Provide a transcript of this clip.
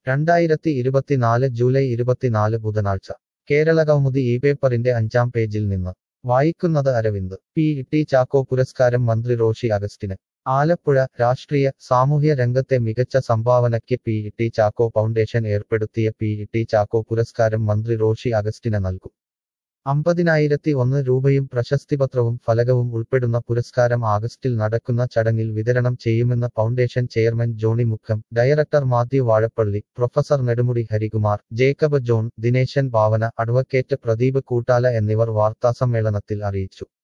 രണ്ടായിരത്തി ഇരുപത്തിനാല് ജൂലൈ ഇരുപത്തിനാല് ബുധനാഴ്ച കേരള കൗമുദി ഈ പേപ്പറിന്റെ അഞ്ചാം പേജിൽ നിന്ന് വായിക്കുന്നത് അരവിന്ദ് പി ടി ചാക്കോ പുരസ്കാരം മന്ത്രി റോഷി അഗസ്റ്റിന് ആലപ്പുഴ രാഷ്ട്രീയ സാമൂഹ്യ രംഗത്തെ മികച്ച സംഭാവനയ്ക്ക് പി ടി ചാക്കോ ഫൗണ്ടേഷൻ ഏർപ്പെടുത്തിയ പി ടി ചാക്കോ പുരസ്കാരം മന്ത്രി റോഷി അഗസ്റ്റിന് നൽകും അമ്പതിനായിരത്തി ഒന്ന് രൂപയും പ്രശസ്തിപത്രവും ഫലകവും ഉൾപ്പെടുന്ന പുരസ്കാരം ആഗസ്റ്റിൽ നടക്കുന്ന ചടങ്ങിൽ വിതരണം ചെയ്യുമെന്ന് foundation chairman Johny Mukkam director Mathew Vazhappally professor Nedumudi Harikumar Jacob John Dineshan Bhavana advocate Pradeep Koottala എന്നിവർ വാർത്താസമ്മേളനത്തിൽ അറിയിച്ചു